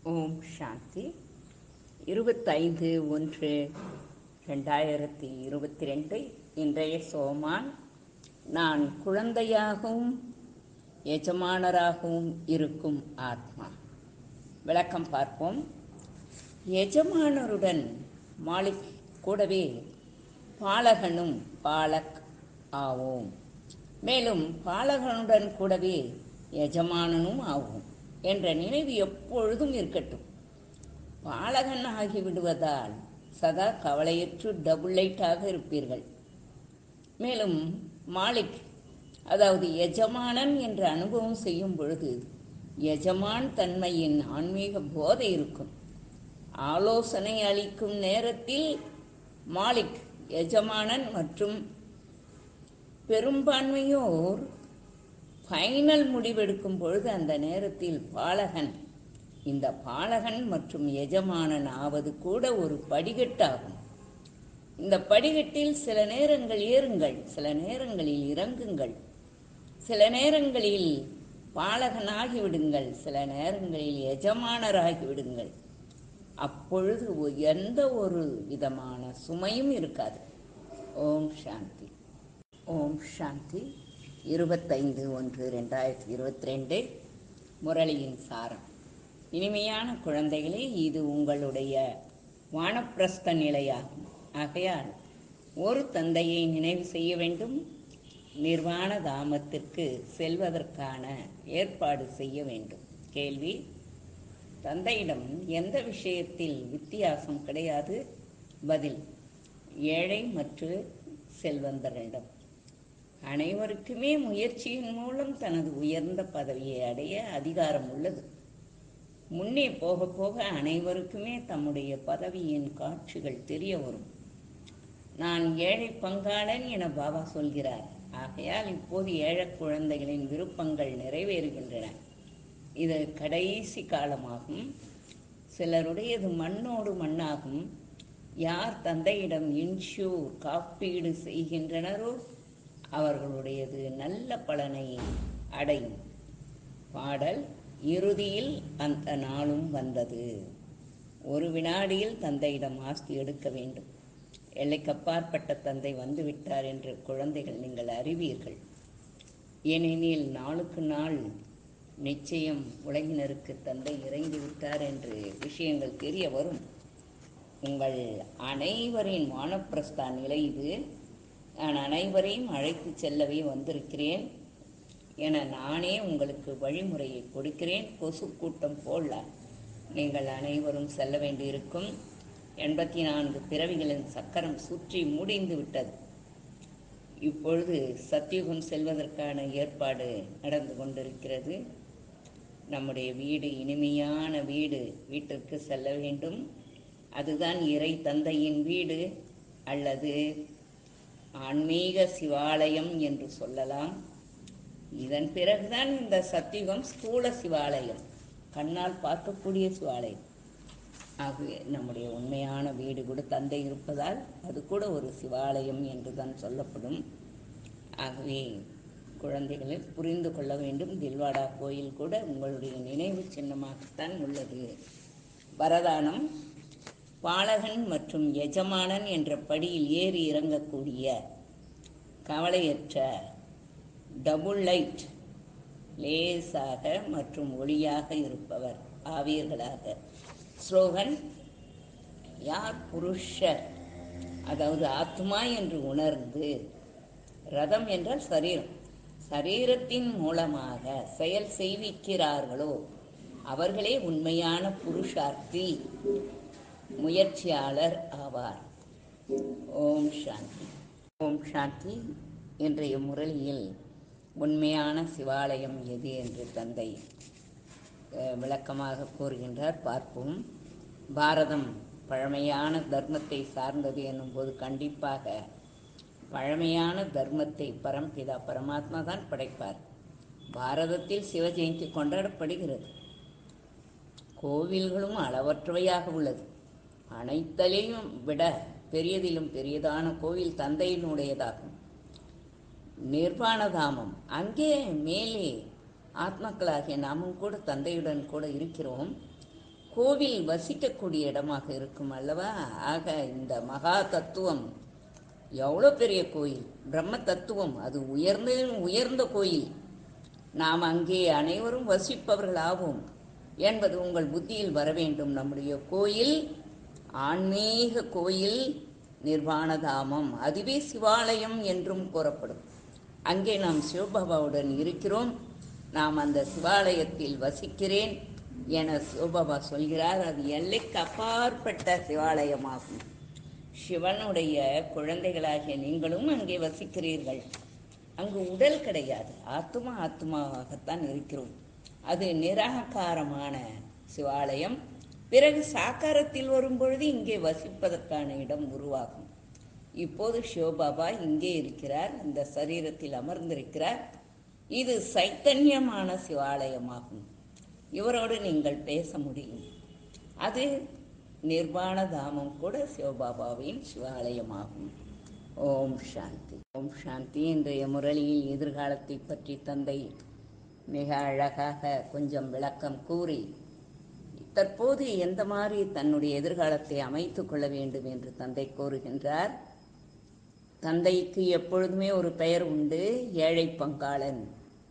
ஓம் சாந்தி இருபத்தைந்து ஒன்று ரெண்டாயிரத்தி இருபத்தி ரெண்டு இன்றைய சோமான் நான் குழந்தையாகவும் எஜமானராகவும் இருக்கும் ஆத்மா விளக்கம் பார்ப்போம் எஜமானருடன் மாலிக் கூடவே பாலகனும் பாலக் ஆவோம் மேலும் பாலகனுடன் கூடவே எஜமானனும் ஆவோம் என்ற நினைவு எப்பொழுதும் இருக்கட்டும் பாலகன் ஆகிவிடுவதால் சதா கவலையற்று டபுள் லைட்டாக இருப்பீர்கள் மேலும் மாலிக் அதாவது எஜமானன் என்ற அனுபவம் செய்யும் பொழுது எஜமான் தன்மையின் ஆன்மீக போதை இருக்கும் ஆலோசனை அளிக்கும் நேரத்தில் மாலிக் எஜமானன் மற்றும் பெரும்பான்மையோர் ஃபைனல் முடிவெடுக்கும் பொழுது அந்த நேரத்தில் பாலகன் இந்த பாலகன் மற்றும் எஜமானன் ஆவது கூட ஒரு படிகட்டாகும் இந்த படிகட்டில் சில நேரங்கள் ஏறுங்கள் சில நேரங்களில் இறங்குங்கள் சில நேரங்களில் பாலகனாகி விடுங்கள் சில நேரங்களில் எஜமானராகி விடுங்கள் அப்பொழுது எந்த ஒரு விதமான சுமையும் இருக்காது ஓம் சாந்தி ஓம் சாந்தி இருபத்தைந்து ஒன்று ரெண்டாயிரத்தி இருபத்தி ரெண்டு முரளியின் சாரம் இனிமையான குழந்தைகளே இது உங்களுடைய வானப்பிரஸ்த நிலையாகும் ஆகையால் ஒரு தந்தையை நினைவு செய்ய வேண்டும் நிர்வாண தாமத்திற்கு செல்வதற்கான ஏற்பாடு செய்ய வேண்டும் கேள்வி தந்தையிடம் எந்த விஷயத்தில் வித்தியாசம் கிடையாது பதில் ஏழை மற்றும் செல்வந்தரிடம் அனைவருக்குமே முயற்சியின் மூலம் தனது உயர்ந்த பதவியை அடைய அதிகாரம் உள்ளது முன்னே போக போக அனைவருக்குமே தம்முடைய பதவியின் காட்சிகள் தெரிய வரும் நான் ஏழை பங்காளன் என பாபா சொல்கிறார் ஆகையால் இப்போது ஏழை குழந்தைகளின் விருப்பங்கள் நிறைவேறுகின்றன இது கடைசி காலமாகும் சிலருடையது மண்ணோடு மண்ணாகும் யார் தந்தையிடம் இன்ஷூர் காப்பீடு செய்கின்றனரோ அவர்களுடையது நல்ல பலனை அடையும் பாடல் இறுதியில் அந்த நாளும் வந்தது ஒரு வினாடியில் தந்தையிடம் ஆஸ்தி எடுக்க வேண்டும் எல்லைக்கப்பாற்பட்ட தந்தை வந்துவிட்டார் என்று குழந்தைகள் நீங்கள் அறிவீர்கள் ஏனெனில் நாளுக்கு நாள் நிச்சயம் உலகினருக்கு தந்தை இறங்கி விட்டார் என்று விஷயங்கள் தெரிய வரும் உங்கள் அனைவரின் வானப்பிரஸ்தா நிலை இது நான் அனைவரையும் அழைத்து செல்லவே வந்திருக்கிறேன் என நானே உங்களுக்கு வழிமுறையை கொடுக்கிறேன் கொசு கூட்டம் போல நீங்கள் அனைவரும் செல்ல வேண்டியிருக்கும் எண்பத்தி நான்கு பிறவிகளின் சக்கரம் சுற்றி முடிந்து விட்டது இப்பொழுது சத்தியுகம் செல்வதற்கான ஏற்பாடு நடந்து கொண்டிருக்கிறது நம்முடைய வீடு இனிமையான வீடு வீட்டிற்கு செல்ல வேண்டும் அதுதான் இறை தந்தையின் வீடு அல்லது ஆன்மீக சிவாலயம் என்று சொல்லலாம் இதன் பிறகுதான் இந்த சத்தியுகம் ஸ்தூல சிவாலயம் கண்ணால் பார்க்கக்கூடிய சிவாலயம் ஆகவே நம்முடைய உண்மையான வீடு கூட தந்தை இருப்பதால் அது கூட ஒரு சிவாலயம் என்று தான் சொல்லப்படும் ஆகவே குழந்தைகளை புரிந்து கொள்ள வேண்டும் தில்வாடா கோயில் கூட உங்களுடைய நினைவு சின்னமாகத்தான் உள்ளது வரதானம் பாலகன் மற்றும் எஜமானன் என்ற படியில் ஏறி இறங்கக்கூடிய கவலையற்ற டபுள் லைட் லேசாக மற்றும் ஒளியாக இருப்பவர் ஆவியர்களாக ஸ்லோகன் யார் புருஷர் அதாவது ஆத்மா என்று உணர்ந்து ரதம் என்றால் சரீரம் சரீரத்தின் மூலமாக செயல் செய்விக்கிறார்களோ அவர்களே உண்மையான புருஷார்த்தி முயற்சியாளர் ஆவார் ஓம் சாந்தி ஓம் சாந்தி இன்றைய முரளியில் உண்மையான சிவாலயம் எது என்று தந்தை விளக்கமாக கூறுகின்றார் பார்ப்போம் பாரதம் பழமையான தர்மத்தை சார்ந்தது என்னும்போது கண்டிப்பாக பழமையான தர்மத்தை பரம்பிதா பரமாத்மா தான் படைப்பார் பாரதத்தில் சிவ ஜெயந்தி கொண்டாடப்படுகிறது கோவில்களும் அளவற்றவையாக உள்ளது அனைத்தலையும் விட பெரியதிலும் பெரியதான கோவில் தந்தையினுடையதாகும் நிர்வாணதாமம் அங்கே மேலே ஆத்மாக்களாகிய நாமும் கூட தந்தையுடன் கூட இருக்கிறோம் கோவில் வசிக்கக்கூடிய இடமாக இருக்கும் அல்லவா ஆக இந்த மகா தத்துவம் எவ்வளோ பெரிய கோயில் பிரம்ம தத்துவம் அது உயர்ந்த உயர்ந்த கோயில் நாம் அங்கே அனைவரும் வசிப்பவர்களாவோம் என்பது உங்கள் புத்தியில் வர வேண்டும் நம்முடைய கோயில் ஆன்மீக கோயில் நிர்வாணதாமம் அதுவே சிவாலயம் என்றும் கூறப்படும் அங்கே நாம் சிவபாபாவுடன் இருக்கிறோம் நாம் அந்த சிவாலயத்தில் வசிக்கிறேன் என சிவபாபா சொல்கிறார் அது எல்லைக்கு அப்பாற்பட்ட சிவாலயமாகும் சிவனுடைய குழந்தைகளாகிய நீங்களும் அங்கே வசிக்கிறீர்கள் அங்கு உடல் கிடையாது ஆத்மா ஆத்மாவாகத்தான் இருக்கிறோம் அது நிராகாரமான சிவாலயம் பிறகு சாக்காரத்தில் வரும்பொழுது இங்கே வசிப்பதற்கான இடம் உருவாகும் இப்போது சிவபாபா இங்கே இருக்கிறார் இந்த சரீரத்தில் அமர்ந்திருக்கிறார் இது சைத்தன்யமான சிவாலயமாகும் இவரோடு நீங்கள் பேச முடியும் அது நிர்வாண தாமம் கூட சிவபாபாவின் சிவாலயமாகும் ஓம் சாந்தி ஓம் சாந்தி இன்றைய முரளியில் எதிர்காலத்தை பற்றி தந்தை மிக அழகாக கொஞ்சம் விளக்கம் கூறி தற்போது எந்த மாதிரி தன்னுடைய எதிர்காலத்தை அமைத்துக் கொள்ள வேண்டும் என்று தந்தை கூறுகின்றார் தந்தைக்கு எப்பொழுதுமே ஒரு பெயர் உண்டு ஏழை பங்காளன்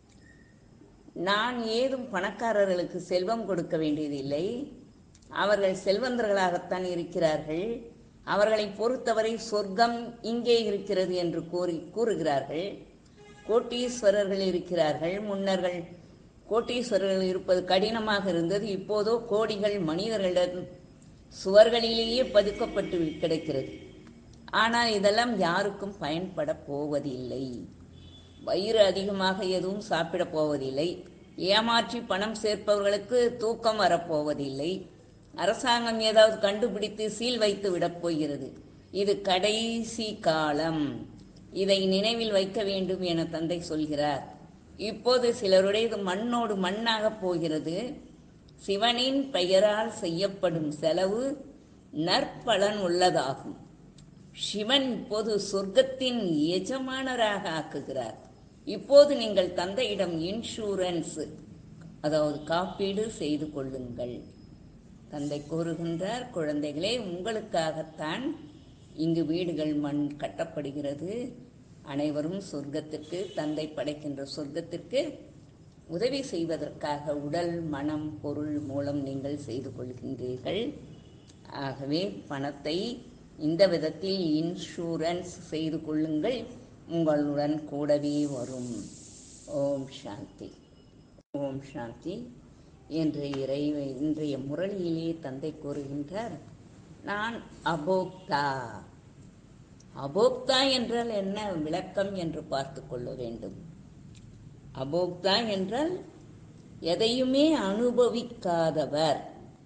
நான் ஏதும் பணக்காரர்களுக்கு செல்வம் கொடுக்க வேண்டியதில்லை அவர்கள் செல்வந்தர்களாகத்தான் இருக்கிறார்கள் அவர்களை பொறுத்தவரை சொர்க்கம் இங்கே இருக்கிறது என்று கூறி கூறுகிறார்கள் கோட்டீஸ்வரர்கள் இருக்கிறார்கள் முன்னர்கள் கோட்டீஸ்வரர்கள் இருப்பது கடினமாக இருந்தது இப்போதோ கோடிகள் மனிதர்களிடம் சுவர்களிலேயே பதுக்கப்பட்டு கிடக்கிறது ஆனால் இதெல்லாம் யாருக்கும் பயன்பட போவதில்லை வயிறு அதிகமாக எதுவும் சாப்பிட போவதில்லை ஏமாற்றி பணம் சேர்ப்பவர்களுக்கு தூக்கம் வரப்போவதில்லை அரசாங்கம் ஏதாவது கண்டுபிடித்து சீல் வைத்து விடப் போகிறது இது கடைசி காலம் இதை நினைவில் வைக்க வேண்டும் என தந்தை சொல்கிறார் இப்போது சிலருடையது மண்ணோடு மண்ணாக போகிறது சிவனின் பெயரால் செய்யப்படும் செலவு நற்பலன் உள்ளதாகும் சிவன் இப்போது சொர்க்கத்தின் எஜமானராக ஆக்குகிறார் இப்போது நீங்கள் தந்தையிடம் இன்சூரன்ஸ் அதாவது காப்பீடு செய்து கொள்ளுங்கள் தந்தை கூறுகின்றார் குழந்தைகளே உங்களுக்காகத்தான் இங்கு வீடுகள் மண் கட்டப்படுகிறது அனைவரும் சொர்க்கத்திற்கு தந்தை படைக்கின்ற சொர்க்கத்திற்கு உதவி செய்வதற்காக உடல் மனம் பொருள் மூலம் நீங்கள் செய்து கொள்கின்றீர்கள் ஆகவே பணத்தை இந்த விதத்தில் இன்சூரன்ஸ் செய்து கொள்ளுங்கள் உங்களுடன் கூடவே வரும் ஓம் சாந்தி ஓம் சாந்தி என்று இறை இன்றைய முரளியிலே தந்தை கூறுகின்றார் நான் அபோக்தா அபோக்தா என்றால் என்ன விளக்கம் என்று பார்த்து கொள்ள வேண்டும் அபோக்தா என்றால் எதையுமே அனுபவிக்காதவர்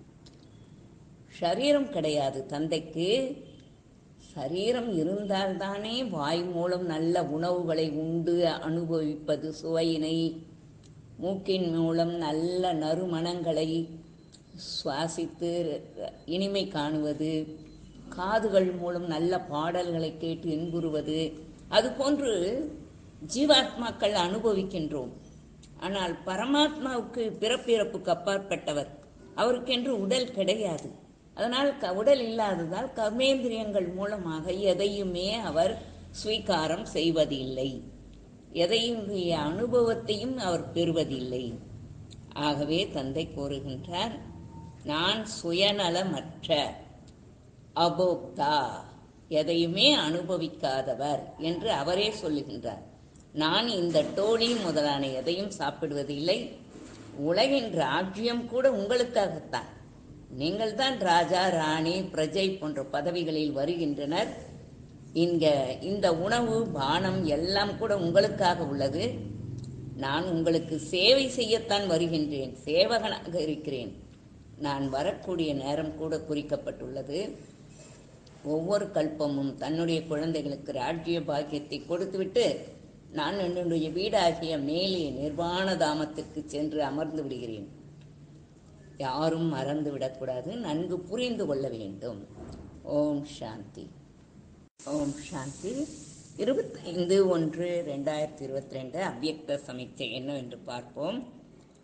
சரீரம் கிடையாது தந்தைக்கு சரீரம் இருந்தால்தானே வாய் மூலம் நல்ல உணவுகளை உண்டு அனுபவிப்பது சுவையினை மூக்கின் மூலம் நல்ல நறுமணங்களை சுவாசித்து இனிமை காணுவது காதுகள் மூலம் நல்ல பாடல்களை கேட்டு இன்புறுவது அதுபோன்று ஜீவாத்மாக்கள் அனுபவிக்கின்றோம் ஆனால் பரமாத்மாவுக்கு பிறப்பிறப்புக்கு அப்பாற்பட்டவர் அவருக்கென்று உடல் கிடையாது அதனால் க உடல் இல்லாததால் கர்மேந்திரியங்கள் மூலமாக எதையுமே அவர் ஸ்வீகாரம் செய்வதில்லை எதையும் அனுபவத்தையும் அவர் பெறுவதில்லை ஆகவே தந்தை கூறுகின்றார் நான் சுயநலமற்ற அபோக்தா எதையுமே அனுபவிக்காதவர் என்று அவரே சொல்லுகின்றார் நான் இந்த டோலி முதலான எதையும் சாப்பிடுவதில்லை உலகின் ராஜ்யம் கூட உங்களுக்காகத்தான் நீங்கள் தான் ராஜா ராணி பிரஜை போன்ற பதவிகளில் வருகின்றனர் இங்க இந்த உணவு பானம் எல்லாம் கூட உங்களுக்காக உள்ளது நான் உங்களுக்கு சேவை செய்யத்தான் வருகின்றேன் சேவகனாக இருக்கிறேன் நான் வரக்கூடிய நேரம் கூட குறிக்கப்பட்டுள்ளது ஒவ்வொரு கல்பமும் தன்னுடைய குழந்தைகளுக்கு ராஜ்ய பாக்கியத்தை கொடுத்துவிட்டு நான் என்னுடைய வீடாகிய மேலே நிர்வாண தாமத்திற்கு சென்று அமர்ந்து விடுகிறேன் யாரும் மறந்து விடக்கூடாது நன்கு புரிந்து கொள்ள வேண்டும் ஓம் சாந்தி ஓம் சாந்தி இருபத்தைந்து ஒன்று ரெண்டாயிரத்தி இருபத்தி ரெண்டு அவ்யக்த சமீட்சை என்னவென்று பார்ப்போம்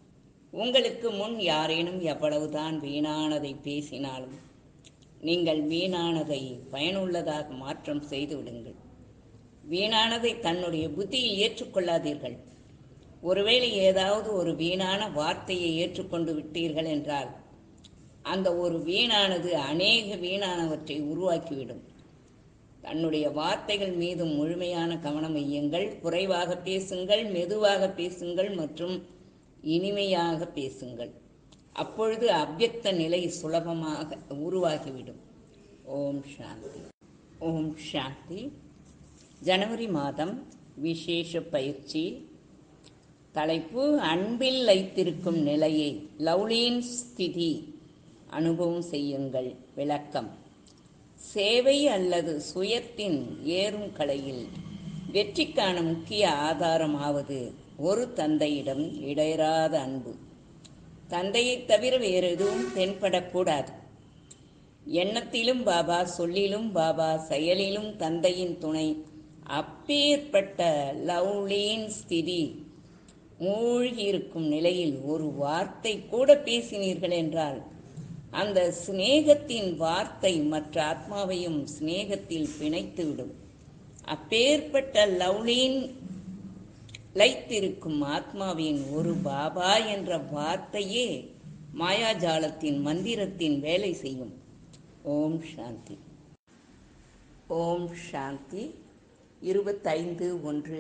உங்களுக்கு முன் யாரேனும் எவ்வளவுதான் வீணானதை பேசினாலும் நீங்கள் வீணானதை பயனுள்ளதாக மாற்றம் செய்து விடுங்கள் வீணானதை தன்னுடைய புத்தியில் ஏற்றுக்கொள்ளாதீர்கள் ஒருவேளை ஏதாவது ஒரு வீணான வார்த்தையை ஏற்றுக்கொண்டு விட்டீர்கள் என்றால் அந்த ஒரு வீணானது அநேக வீணானவற்றை உருவாக்கிவிடும் தன்னுடைய வார்த்தைகள் மீது முழுமையான கவனம் வையுங்கள் குறைவாக பேசுங்கள் மெதுவாக பேசுங்கள் மற்றும் இனிமையாக பேசுங்கள் அப்பொழுது அவ்யக்த நிலை சுலபமாக உருவாகிவிடும் ஓம் சாந்தி ஓம் சாந்தி ஜனவரி மாதம் விசேஷ பயிற்சி தலைப்பு அன்பில் லைத்திருக்கும் நிலையை லவ்லீன் ஸ்திதி அனுபவம் செய்யுங்கள் விளக்கம் சேவை அல்லது சுயத்தின் ஏறும் கலையில் வெற்றிக்கான முக்கிய ஆதாரமாவது ஒரு தந்தையிடம் இடையராத அன்பு தந்தையைத் தவிர வேறு எதுவும் தென்படக்கூடாது எண்ணத்திலும் பாபா சொல்லிலும் பாபா செயலிலும் தந்தையின் துணை அப்பேற்பட்ட லவ்லீன் ஸ்திதி மூழ்கியிருக்கும் நிலையில் ஒரு வார்த்தை கூட பேசினீர்கள் என்றால் அந்த சிநேகத்தின் வார்த்தை மற்ற ஆத்மாவையும் சிநேகத்தில் பிணைத்துவிடும் அப்பேற்பட்ட லவ்லீன் லைத்திருக்கும் ஆத்மாவின் ஒரு பாபா என்ற வார்த்தையே மாயாஜாலத்தின் மந்திரத்தின் வேலை செய்யும் ஓம் சாந்தி ஓம் சாந்தி இருபத்தைந்து ஒன்று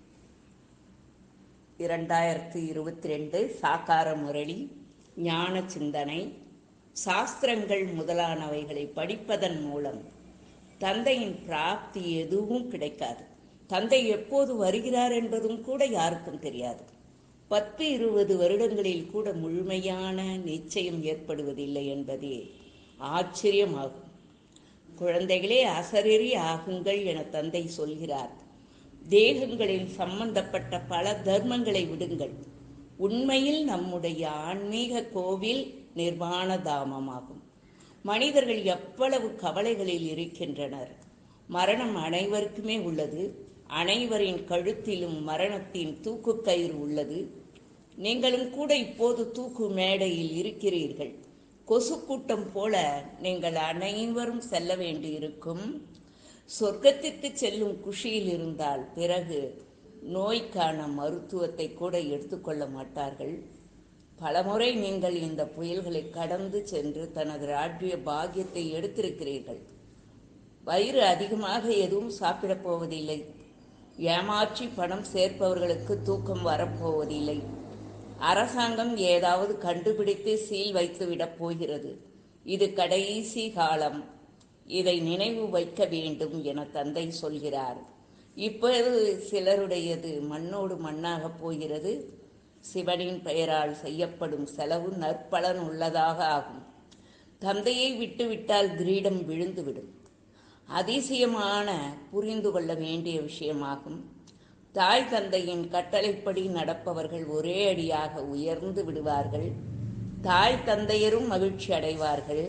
இரண்டாயிரத்து இருபத்தி ரெண்டு சாக்கார முரளி ஞான சிந்தனை சாஸ்திரங்கள் முதலானவைகளை படிப்பதன் மூலம் தந்தையின் பிராப்தி எதுவும் கிடைக்காது தந்தை எப்போது வருகிறார் என்பதும் கூட யாருக்கும் தெரியாது பத்து இருபது வருடங்களில் கூட முழுமையான நிச்சயம் ஏற்படுவதில்லை என்பதே ஆச்சரியமாகும் குழந்தைகளே அசரறி ஆகுங்கள் என தந்தை சொல்கிறார் தேகங்களில் சம்பந்தப்பட்ட பல தர்மங்களை விடுங்கள் உண்மையில் நம்முடைய ஆன்மீக கோவில் நிர்வாண தாமமாகும் மனிதர்கள் எவ்வளவு கவலைகளில் இருக்கின்றனர் மரணம் அனைவருக்குமே உள்ளது அனைவரின் கழுத்திலும் மரணத்தின் தூக்கு கயிறு உள்ளது நீங்களும் கூட இப்போது தூக்கு மேடையில் இருக்கிறீர்கள் கொசு கூட்டம் போல நீங்கள் அனைவரும் செல்ல வேண்டியிருக்கும் சொர்க்கத்திற்கு செல்லும் குஷியில் இருந்தால் பிறகு நோய்க்கான மருத்துவத்தை கூட எடுத்துக்கொள்ள மாட்டார்கள் பலமுறை நீங்கள் இந்த புயல்களை கடந்து சென்று தனது ராஜ்ய பாக்கியத்தை எடுத்திருக்கிறீர்கள் வயிறு அதிகமாக எதுவும் சாப்பிடப் போவதில்லை ஏமாற்றி பணம் சேர்ப்பவர்களுக்கு தூக்கம் வரப்போவதில்லை அரசாங்கம் ஏதாவது கண்டுபிடித்து சீல் வைத்து விடப் போகிறது இது கடைசி காலம் இதை நினைவு வைக்க வேண்டும் என தந்தை சொல்கிறார் இப்போது சிலருடையது மண்ணோடு மண்ணாக போகிறது சிவனின் பெயரால் செய்யப்படும் செலவு நற்பலன் உள்ளதாக ஆகும் தந்தையை விட்டுவிட்டால் கிரீடம் விழுந்துவிடும் அதிசயமான புரிந்து கொள்ள வேண்டிய விஷயமாகும் தாய் தந்தையின் கட்டளைப்படி நடப்பவர்கள் ஒரே அடியாக உயர்ந்து விடுவார்கள் தாய் தந்தையரும் மகிழ்ச்சி அடைவார்கள்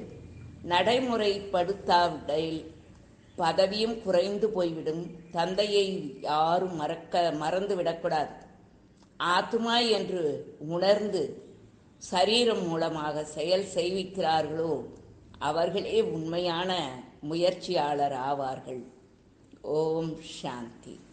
நடைமுறைப்படுத்தாவிடில் பதவியும் குறைந்து போய்விடும் தந்தையை யாரும் மறக்க மறந்து விடக்கூடாது ஆத்மா என்று உணர்ந்து சரீரம் மூலமாக செயல் செய்விக்கிறார்களோ அவர்களே உண்மையான முயற்சியாளர் ஆவார்கள் ஓம் சாந்தி